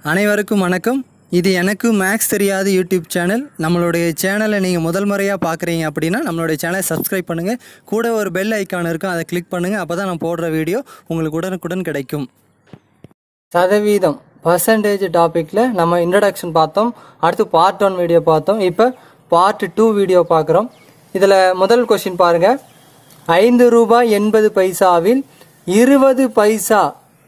அனைவருக்கும் வணக்கம் இது எனக்கு மேக்ஸ் தெரியாத யூடியூப் சேனல் நம்மளுடைய சேனலை நீங்கள் முதல் முறையாக பார்க்குறீங்க அப்படின்னா நம்மளுடைய சேனலை சப்ஸ்கிரைப் பண்ணுங்கள் கூட ஒரு பெல் ஐக்கான் இருக்கும் அதை கிளிக் பண்ணுங்கள் அப்போ தான் நான் போடுற வீடியோ உங்களுக்கு உடனுக்குடன் கிடைக்கும் சதவீதம் பர்சன்டேஜ் டாப்பிக்கில் நம்ம இன்ட்ரடக்ஷன் பார்த்தோம் அடுத்து பார்ட் ஒன் வீடியோ பார்த்தோம் இப்போ பார்ட் டூ வீடியோ பார்க்குறோம் இதில் முதல் கொஸ்டின் பாருங்கள் ஐந்து ரூபாய் எண்பது பைசாவில் இருபது பைசா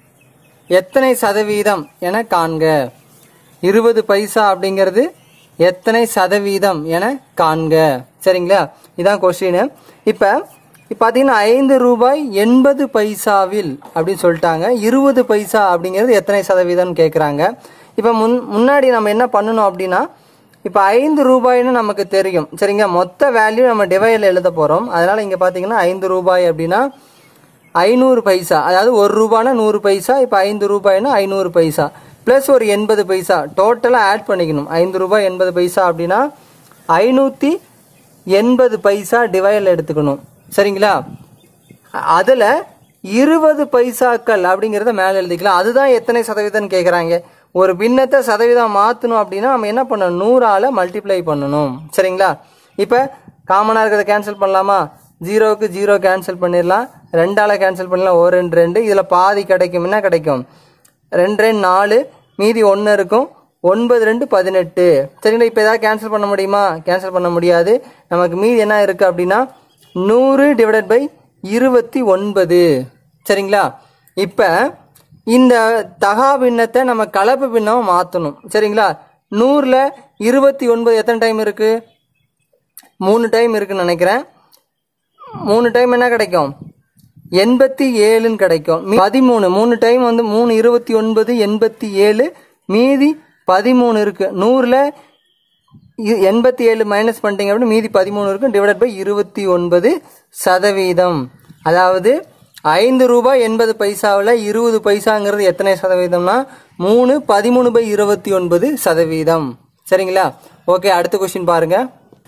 எத்தனை சதவீதம் என காண்க இருபது பைசா அப்படிங்கிறது எத்தனை சதவீதம் என காண்க சரிங்களா இதான் கொஸ்டின் இப்போ இப்போ பார்த்தீங்கன்னா ஐந்து ரூபாய் எண்பது பைசாவில் அப்படின்னு சொல்லிட்டாங்க இருபது பைசா அப்படிங்கிறது எத்தனை சதவீதம்னு கேட்குறாங்க இப்போ முன் முன்னாடி நம்ம என்ன பண்ணணும் அப்படின்னா இப்போ ஐந்து ரூபாய்னு நமக்கு தெரியும் சரிங்க மொத்த வேல்யூ நம்ம டிவைடில் எழுத போகிறோம் அதனால் இங்கே பார்த்தீங்கன்னா ஐந்து ரூபாய் அப்படின்னா ஐநூறு பைசா அதாவது ஒரு ரூபானா நூறு பைசா இப்போ ஐந்து ரூபாய்னா ஐநூறு பைசா ப்ளஸ் ஒரு எண்பது பைசா டோட்டலாக ஆட் பண்ணிக்கணும் ஐந்து ரூபாய் எண்பது பைசா அப்படின்னா ஐநூற்றி எண்பது பைசா டிவைடில் எடுத்துக்கணும் சரிங்களா அதில் இருபது பைசாக்கள் அப்படிங்கிறத மேலே எழுதிக்கலாம் அதுதான் எத்தனை சதவீதம்னு கேட்குறாங்க ஒரு பின்னத்தை சதவீதம் மாற்றணும் அப்படின்னா நம்ம என்ன பண்ணணும் நூறால் மல்டிப்ளை பண்ணணும் சரிங்களா இப்போ காமனாக இருக்கிறத கேன்சல் பண்ணலாமா ஜீரோவுக்கு ஜீரோ கேன்சல் பண்ணிடலாம் ரெண்டால் கேன்சல் பண்ணலாம் ஒரு ரெண்டு ரெண்டு இதில் பாதி கிடைக்கும் என்ன கிடைக்கும் ரெண்டு ரெண்டு நாலு மீதி ஒன்று இருக்கும் ஒன்பது ரெண்டு பதினெட்டு சரிங்களா இப்போ ஏதாவது கேன்சல் பண்ண முடியுமா கேன்சல் பண்ண முடியாது நமக்கு மீதி என்ன இருக்குது அப்படின்னா நூறு டிவைடட் பை இருபத்தி ஒன்பது சரிங்களா இப்போ இந்த தகா பின்னத்தை நம்ம கலப்பு பின்னமாக மாற்றணும் சரிங்களா நூறில் இருபத்தி ஒன்பது எத்தனை டைம் இருக்குது மூணு டைம் இருக்குன்னு நினைக்கிறேன் மூணு டைம் என்ன கிடைக்கும் எண்பத்தி ஏழுன்னு கிடைக்கும் மீ- பதிமூணு மூணு டைம் வந்து மூணு இருபத்தி ஒன்பது எண்பத்தி ஏழு மீதி பதிமூணு இருக்கு நூறில் எண்பத்தி ஏழு மைனஸ் பண்ணிட்டீங்க அப்படின்னு மீதி பதிமூணு இருக்கும் டிவைடட் பை இருபத்தி ஒன்பது சதவீதம் அதாவது ஐந்து ரூபாய் எண்பது பைசாவில் இருபது பைசாங்கிறது எத்தனை சதவீதம்னா மூணு பதிமூணு பை இருபத்தி ஒன்பது சதவீதம் சரிங்களா ஓகே அடுத்த கொஸ்டின் பாருங்க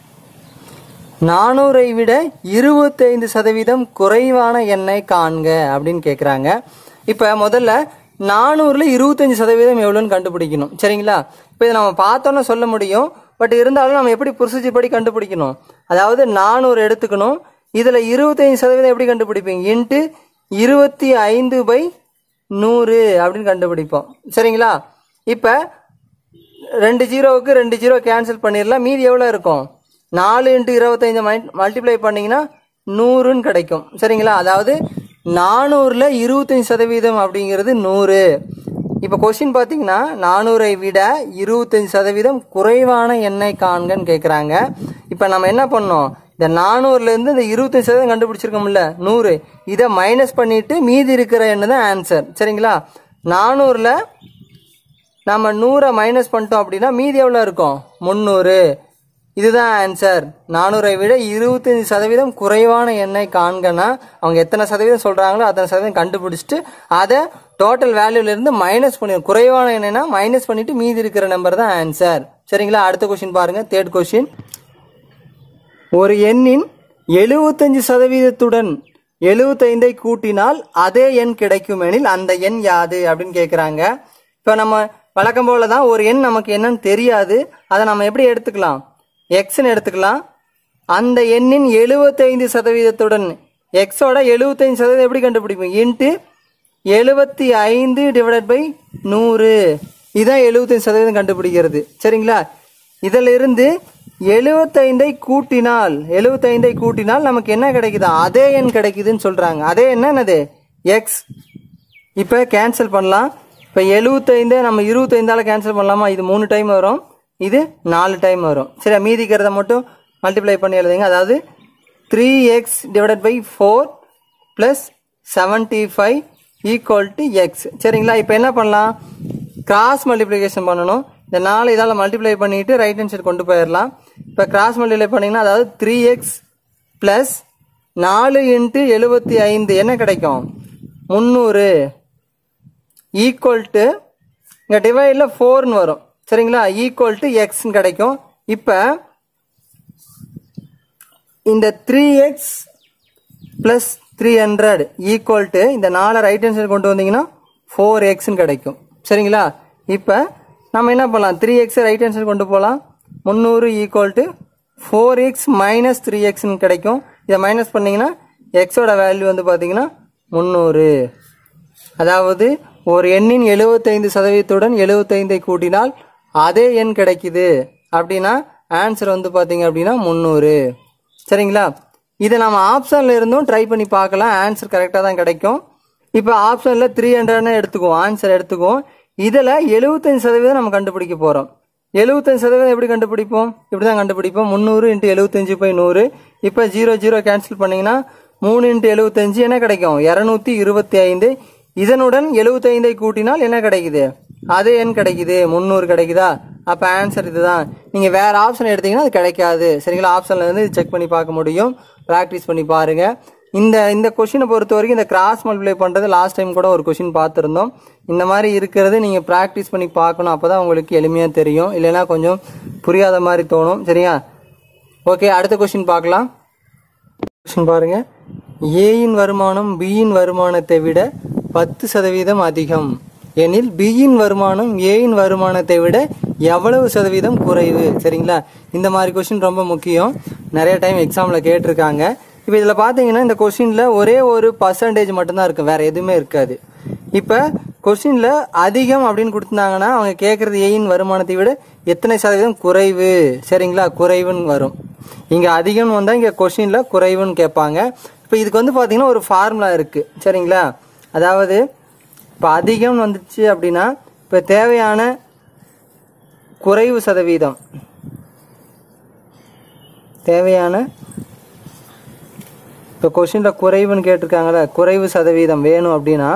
நானூறை விட இருபத்தைந்து சதவீதம் குறைவான எண்ணை காண்க அப்படின்னு கேட்குறாங்க இப்போ முதல்ல நானூறில் இருபத்தஞ்சு சதவீதம் எவ்வளோன்னு கண்டுபிடிக்கணும் சரிங்களா இப்போ இதை நம்ம பார்த்தோன்னே சொல்ல முடியும் பட் இருந்தாலும் நம்ம எப்படி ப்ரொசீஜர் படி கண்டுபிடிக்கணும் அதாவது நானூறு எடுத்துக்கணும் இதில் இருபத்தஞ்சு சதவீதம் எப்படி கண்டுபிடிப்பீங்க இன்ட்டு இருபத்தி ஐந்து பை நூறு அப்படின்னு கண்டுபிடிப்போம் சரிங்களா இப்போ ரெண்டு ஜீரோவுக்கு ரெண்டு ஜீரோ கேன்சல் பண்ணிடலாம் மீதி எவ்வளோ இருக்கும் நாலு இன்ட்டு இருபத்தஞ்சு மல்டிப்ளை பண்ணிங்கன்னா நூறுன்னு கிடைக்கும் சரிங்களா அதாவது நானூறில் இருபத்தஞ்சி சதவீதம் அப்படிங்கிறது நூறு இப்போ கொஸ்டின் பார்த்தீங்கன்னா நானூறை விட இருபத்தஞ்சி சதவீதம் குறைவான எண்ணெய் காண்கன்னு கேட்குறாங்க இப்போ நம்ம என்ன பண்ணோம் இந்த நானூறுலேருந்து இந்த இருபத்தஞ்சி சதவீதம் கண்டுபிடிச்சிருக்கோம்ல நூறு இதை மைனஸ் பண்ணிட்டு மீதி இருக்கிற எண்ணெய் தான் ஆன்சர் சரிங்களா நானூறில் நம்ம நூறை மைனஸ் பண்ணிட்டோம் அப்படின்னா மீதி எவ்வளோ இருக்கும் முந்நூறு இதுதான் ஆன்சர் நானூறை விட இருபத்தஞ்சி சதவீதம் குறைவான எண்ணெய் காண்கனா அவங்க எத்தனை சதவீதம் சொல்கிறாங்களோ அத்தனை சதவீதம் கண்டுபிடிச்சிட்டு அதை டோட்டல் வேல்யூலேருந்து மைனஸ் பண்ணி குறைவான எண்ணெய்னா மைனஸ் பண்ணிட்டு மீதி இருக்கிற நம்பர் தான் ஆன்சர் சரிங்களா அடுத்த கொஸ்டின் பாருங்க தேர்ட் கொஸ்டின் ஒரு எண்ணின் எழுபத்தஞ்சு சதவீதத்துடன் எழுபத்தைந்தை கூட்டினால் அதே எண் கிடைக்கும் எனில் அந்த எண் யாது அப்படின்னு கேட்குறாங்க இப்போ நம்ம வழக்கம் போல தான் ஒரு எண் நமக்கு என்னன்னு தெரியாது அதை நம்ம எப்படி எடுத்துக்கலாம் எக்ஸ்ன்னு எடுத்துக்கலாம் அந்த எண்ணின் எழுபத்தைந்து சதவீதத்துடன் எக்ஸோட எழுபத்தைந்து சதவீதம் எப்படி கண்டுபிடிப்போம் இன்ட்டு எழுபத்தி ஐந்து டிவைடட் பை நூறு இதான் எழுபத்தஞ்சு சதவீதம் கண்டுபிடிக்கிறது சரிங்களா இதில் இருந்து எழுபத்தைந்தை கூட்டினால் எழுபத்தைந்தை கூட்டினால் நமக்கு என்ன கிடைக்குதா அதே எண் கிடைக்குதுன்னு சொல்கிறாங்க அதே எண் என்னது எக்ஸ் இப்போ கேன்சல் பண்ணலாம் இப்போ எழுபத்தைந்து நம்ம இருபத்தைந்தால கேன்சல் பண்ணலாமா இது மூணு டைம் வரும் இது நாலு டைம் வரும் சரி மீதிக்கிறத மட்டும் மல்டிப்ளை பண்ணி எழுதுங்க அதாவது three x divided by four plus seventy five equal to x சரிங்களா இப்போ என்ன பண்ணலாம் கிராஸ் மல்டிப்ளிகேஷன் பண்ணணும் இந்த நாலு இதால் மல்டிப்ளை பண்ணிட்டு ரைட் ஹேண்ட் சைடு கொண்டு போயிடலாம் இப்போ கிராஸ் மல்டிப்ளை பண்ணிங்கன்னா அதாவது த்ரீ எக்ஸ் ப்ளஸ் நாலு இன்ட்டு எழுபத்தி ஐந்து என்ன கிடைக்கும் முந்நூறு ஈக்குவல் டு இங்கே டிவைடில் ஃபோர்னு வரும் சரிங்களா ஈக்குவல் டு எக்ஸ்ன்னு கிடைக்கும் இப்போ இந்த three x plus three hundred equal to இந்த நாலு ரைட் ஹேண்ட் சைடு கொண்டு வந்தீங்கன்னா ஃபோர் எக்ஸ்ன்னு கிடைக்கும் சரிங்களா இப்போ நம்ம என்ன பண்ணலாம் three x right hand side கொண்டு போகலாம் முந்நூறு equal to four x minus three எக்ஸ்னு கிடைக்கும் இதை மைனஸ் பண்ணிங்கன்னா எக்ஸோட வேல்யூ வந்து பார்த்தீங்கன்னா முந்நூறு அதாவது ஒரு எண்ணின் எழுபத்தைந்து சதவீதத்துடன் எழுபத்தைந்தை கூட்டினால் அதே எண் கிடைக்குது அப்படின்னா ஆன்சர் வந்து பார்த்தீங்க அப்படின்னா முந்நூறு சரிங்களா இதை நம்ம ஆப்ஷனில் இருந்தும் ட்ரை பண்ணி பார்க்கலாம் ஆன்சர் கரெக்டாக தான் கிடைக்கும் இப்போ ஆப்ஷனில் த்ரீ ஹண்ட்ரட்னு எடுத்துக்குவோம் ஆன்சர் எடுத்துக்குவோம் இதில் எழுபத்தஞ்சு சதவீதம் நம்ம கண்டுபிடிக்க போகிறோம் எழுபத்தஞ்சு சதவீதம் எப்படி கண்டுபிடிப்போம் இப்படி தான் கண்டுபிடிப்போம் முந்நூறு இன்ட்டு எழுபத்தஞ்சு போய் நூறு இப்போ ஜீரோ ஜீரோ கேன்சல் பண்ணிங்கன்னா மூணு இன்ட்டு எழுபத்தஞ்சு என்ன கிடைக்கும் இரநூத்தி இருபத்தி ஐந்து இதனுடன் எழுபத்தைந்தை கூட்டினால் என்ன கிடைக்குது அதே எண் கிடைக்குது முந்நூறு கிடைக்குதா அப்போ ஆன்சர் இதுதான் நீங்கள் வேற ஆப்ஷன் எடுத்தீங்கன்னா அது கிடைக்காது சரிங்களா ஆப்ஷனில் இருந்து செக் பண்ணி பார்க்க முடியும் ப்ராக்டிஸ் பண்ணி பாருங்க இந்த இந்த கொஷினை பொறுத்த வரைக்கும் இந்த கிராஸ் மல்டிப்ளை பண்ணுறது லாஸ்ட் டைம் கூட ஒரு கொஷின் பார்த்துருந்தோம் இந்த மாதிரி இருக்கிறது நீங்கள் ப்ராக்டிஸ் பண்ணி பார்க்கணும் அப்போ தான் உங்களுக்கு எளிமையாக தெரியும் இல்லைன்னா கொஞ்சம் புரியாத மாதிரி தோணும் சரியா ஓகே அடுத்த கொஷின் பார்க்கலாம் கொஷின் பாருங்க ஏயின் வருமானம் பியின் வருமானத்தை விட பத்து சதவீதம் அதிகம் எனில் பியின் வருமானம் ஏயின் வருமானத்தை விட எவ்வளவு சதவீதம் குறைவு சரிங்களா இந்த மாதிரி கொஷின் ரொம்ப முக்கியம் நிறைய டைம் எக்ஸாமில் கேட்டிருக்காங்க இப்போ இதில் பார்த்தீங்கன்னா இந்த கொஷினில் ஒரே ஒரு பர்சன்டேஜ் மட்டும்தான் இருக்கும் வேற எதுவுமே இருக்காது இப்போ கொஷினில் அதிகம் அப்படின்னு கொடுத்துருந்தாங்கன்னா அவங்க கேட்குறது ஏயின் வருமானத்தை விட எத்தனை சதவீதம் குறைவு சரிங்களா குறைவுன்னு வரும் இங்கே அதிகம்னு வந்தால் இங்கே கொஷினில் குறைவுன்னு கேட்பாங்க இப்போ இதுக்கு வந்து பார்த்தீங்கன்னா ஒரு ஃபார்முலா இருக்குது சரிங்களா அதாவது இப்போ அதிகம்னு வந்துச்சு அப்படின்னா இப்போ தேவையான குறைவு சதவீதம் தேவையான இப்போ கொஷினில் குறைவுன்னு கேட்டிருக்காங்கல்ல குறைவு சதவீதம் வேணும் அப்படின்னா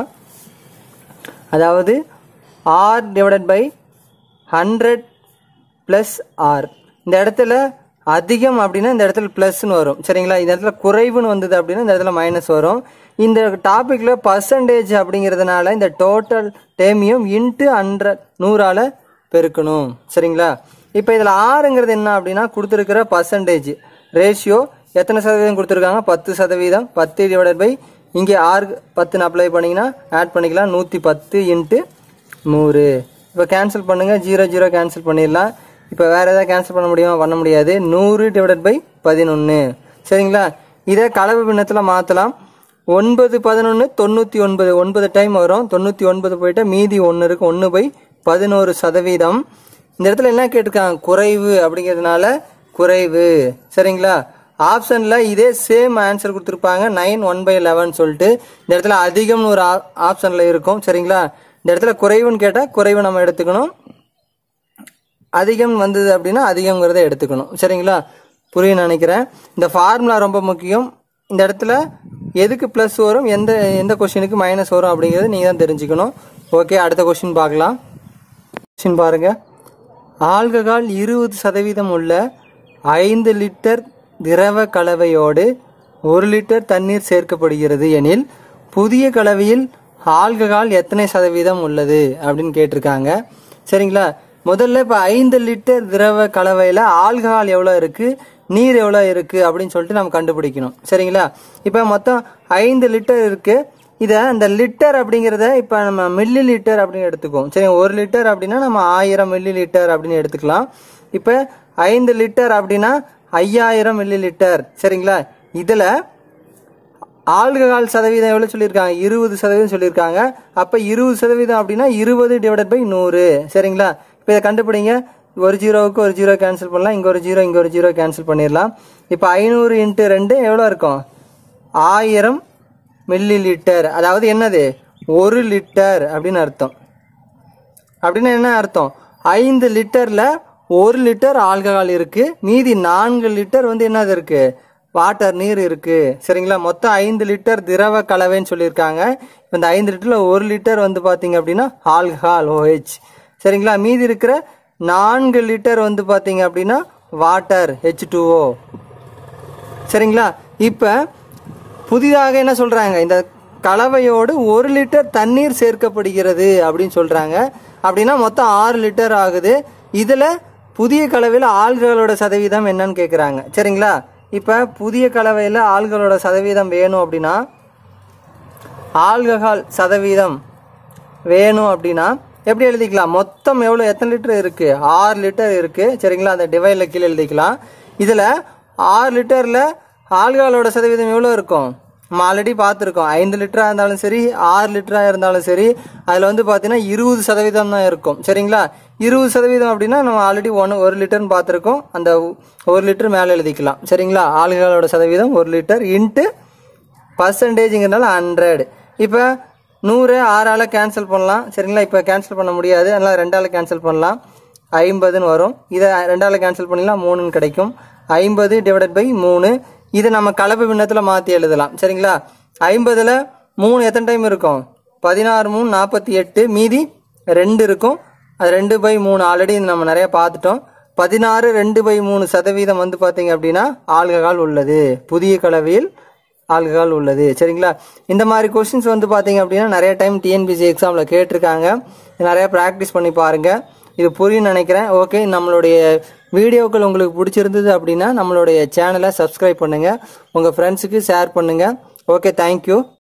அதாவது R divided by hundred plus R இந்த இடத்துல அதிகம் அப்படின்னா இந்த இடத்துல ப்ளஸ்னு வரும் சரிங்களா இந்த இடத்துல குறைவுன்னு வந்தது அப்படின்னா இந்த இடத்துல மைனஸ் வரும் இந்த டாப்பிக்கில் பர்சன்டேஜ் அப்படிங்கிறதுனால இந்த டோட்டல் டேமியும் இன்ட்டு ஹண்ட்ரட் நூறால் பெருக்கணும் சரிங்களா இப்போ இதில் ஆறுங்கிறது என்ன அப்படின்னா கொடுத்துருக்கிற பர்சன்டேஜ் ரேஷியோ எத்தனை சதவீதம் கொடுத்துருக்காங்க பத்து சதவீதம் பத்து டிவைடட் பை இங்கே ஆறு பத்துன்னு அப்ளை பண்ணிங்கன்னா ஆட் பண்ணிக்கலாம் நூற்றி பத்து இன்ட்டு நூறு இப்போ கேன்சல் பண்ணுங்கள் ஜீரோ ஜீரோ கேன்சல் பண்ணிடலாம் இப்போ வேறு எதாவது கேன்சல் பண்ண முடியுமா பண்ண முடியாது நூறு டிவைடட் பை பதினொன்று சரிங்களா இதை கலவு பின்னத்தில் மாற்றலாம் ஒன்பது பதினொன்று தொண்ணூற்றி ஒன்பது ஒன்பது டைம் வரும் தொண்ணூற்றி ஒன்பது போயிட்டா மீதி ஒன்று இருக்கு ஒன்று பை பதினோரு சதவீதம் இந்த இடத்துல என்ன கேட்டிருக்காங்க குறைவு அப்படிங்கிறதுனால குறைவு சரிங்களா ஆப்ஷனில் இதே சேம் ஆன்சர் கொடுத்துருப்பாங்க நைன் ஒன் பை லெவன் சொல்லிட்டு இந்த இடத்துல அதிகம்னு ஒரு ஆப்ஷனில் இருக்கும் சரிங்களா இந்த இடத்துல குறைவுன்னு கேட்டால் குறைவு நம்ம எடுத்துக்கணும் அதிகம் வந்தது அப்படின்னா அதிகங்கிறத எடுத்துக்கணும் சரிங்களா புரியும் நினைக்கிறேன் இந்த ஃபார்முலா ரொம்ப முக்கியம் இந்த இடத்துல எதுக்கு ப்ளஸ் வரும் எந்த எந்த கொஷினுக்கு மைனஸ் வரும் அப்படிங்கிறது நீங்கள் தான் தெரிஞ்சுக்கணும் ஓகே அடுத்த கொஷின் பார்க்கலாம் கொஷின் பாருங்க ஆல்கஹால் இருபது சதவீதம் உள்ள ஐந்து லிட்டர் திரவ கலவையோடு ஒரு லிட்டர் தண்ணீர் சேர்க்கப்படுகிறது எனில் புதிய கலவையில் ஆல்கஹால் எத்தனை சதவீதம் உள்ளது அப்படின்னு கேட்டிருக்காங்க சரிங்களா முதல்ல இப்போ ஐந்து லிட்டர் திரவ கலவையில் ஆல்கஹால் எவ்வளோ இருக்குது நீர் எவ்வளோ இருக்குது அப்படின்னு சொல்லிட்டு நம்ம கண்டுபிடிக்கணும் சரிங்களா இப்போ மொத்தம் ஐந்து லிட்டர் இருக்குது இதை அந்த லிட்டர் அப்படிங்கிறத இப்போ நம்ம மில்லி லிட்டர் அப்படின்னு எடுத்துக்குவோம் சரி ஒரு லிட்டர் அப்படின்னா நம்ம ஆயிரம் மில்லி லிட்டர் அப்படின்னு எடுத்துக்கலாம் இப்போ ஐந்து லிட்டர் அப்படின்னா ஐயாயிரம் மில்லி லிட்டர் சரிங்களா இதில் ஆல்கஹால் சதவீதம் எவ்வளோ சொல்லியிருக்காங்க இருபது சதவீதம் சொல்லியிருக்காங்க அப்போ இருபது சதவீதம் அப்படின்னா இருபது டிவைடட் பை நூறு சரிங்களா இப்போ இதை கண்டுபிடிங்க ஒரு ஜீரோவுக்கு ஒரு ஜீரோ கேன்சல் பண்ணலாம் இங்கே ஒரு ஜீரோ இங்கே ஒரு ஜீரோ கேன்சல் பண்ணிடலாம் இப்போ ஐநூறு இன்ட்டு ரெண்டு எவ்வளோ இருக்கும் ஆயிரம் மில்லி லிட்டர் அதாவது என்னது ஒரு லிட்டர் அப்படின்னு அர்த்தம் அப்படின்னா என்ன அர்த்தம் ஐந்து லிட்டரில் ஒரு லிட்டர் ஆல்கஹால் இருக்குது மீதி நான்கு லிட்டர் வந்து என்னது இருக்குது வாட்டர் நீர் இருக்குது சரிங்களா மொத்தம் ஐந்து லிட்டர் திரவ கலவைன்னு சொல்லியிருக்காங்க இப்போ இந்த ஐந்து லிட்டரில் ஒரு லிட்டர் வந்து பார்த்தீங்க அப்படின்னா ஆல்கஹால் ஓஹெச் சரிங்களா மீதி இருக்கிற நான்கு லிட்டர் வந்து பார்த்தீங்க அப்படின்னா வாட்டர் ஹெச் டூஓ சரிங்களா இப்போ புதிதாக என்ன சொல்கிறாங்க இந்த கலவையோடு ஒரு லிட்டர் தண்ணீர் சேர்க்கப்படுகிறது அப்படின்னு சொல்கிறாங்க அப்படின்னா மொத்தம் ஆறு லிட்டர் ஆகுது இதில் புதிய கலவையில் ஆள்களோட சதவீதம் என்னன்னு கேட்குறாங்க சரிங்களா இப்போ புதிய கலவையில் ஆள்களோட சதவீதம் வேணும் அப்படின்னா ஆல்கஹால் சதவீதம் வேணும் அப்படின்னா எப்படி எழுதிக்கலாம் மொத்தம் எவ்வளோ எத்தனை லிட்டர் இருக்கு ஆறு லிட்டர் இருக்கு சரிங்களா அந்த டிவைடில் கீழே எழுதிக்கலாம் இதில் ஆறு லிட்டரில் ஆல்கஹாலோட சதவீதம் எவ்வளோ இருக்கும் நம்ம ஆல்ரெடி பார்த்துருக்கோம் ஐந்து லிட்டராக இருந்தாலும் சரி ஆறு லிட்டராக இருந்தாலும் சரி அதில் வந்து பார்த்தீங்கன்னா இருபது சதவீதம் தான் இருக்கும் சரிங்களா இருபது சதவீதம் அப்படின்னா நம்ம ஆல்ரெடி ஒன்று ஒரு லிட்டர்னு பார்த்துருக்கோம் அந்த ஒரு லிட்டர் மேலே எழுதிக்கலாம் சரிங்களா ஆல்கஹாலோட சதவீதம் ஒரு லிட்டர் இன்ட்டு பர்சன்டேஜுங்கிறனால ஹண்ட்ரட் இப்போ நூறு ஆறால் கேன்சல் பண்ணலாம் சரிங்களா இப்போ கேன்சல் பண்ண முடியாது அதனால் ரெண்டால் கேன்சல் பண்ணலாம் ஐம்பதுன்னு வரும் இதை ரெண்டால் கேன்சல் பண்ணிடலாம் மூணுன்னு கிடைக்கும் ஐம்பது டிவைடட் பை மூணு இதை நம்ம கலப்பு பின்னத்தில் மாற்றி எழுதலாம் சரிங்களா ஐம்பதில் மூணு எத்தனை டைம் இருக்கும் பதினாறு மூணு நாற்பத்தி எட்டு மீதி ரெண்டு இருக்கும் அது ரெண்டு பை மூணு ஆல்ரெடி நம்ம நிறைய பார்த்துட்டோம் பதினாறு ரெண்டு பை மூணு சதவீதம் வந்து பார்த்தீங்க அப்படின்னா ஆல்கஹால் உள்ளது புதிய கலவையில் ஆல்கஹால் உள்ளது சரிங்களா இந்த மாதிரி கொஸ்டின்ஸ் வந்து பார்த்தீங்க அப்படின்னா நிறைய டைம் டிஎன்பிசி எக்ஸாமில் கேட்டிருக்காங்க நிறைய ப்ராக்டிஸ் பண்ணி பாருங்க இது புரியும் நினைக்கிறேன் ஓகே நம்மளுடைய வீடியோக்கள் உங்களுக்கு பிடிச்சிருந்தது அப்படின்னா நம்மளுடைய சேனலை சப்ஸ்கிரைப் பண்ணுங்கள் உங்கள் ஃப்ரெண்ட்ஸுக்கு ஷேர் பண்ணுங்கள் ஓகே தேங்க்யூ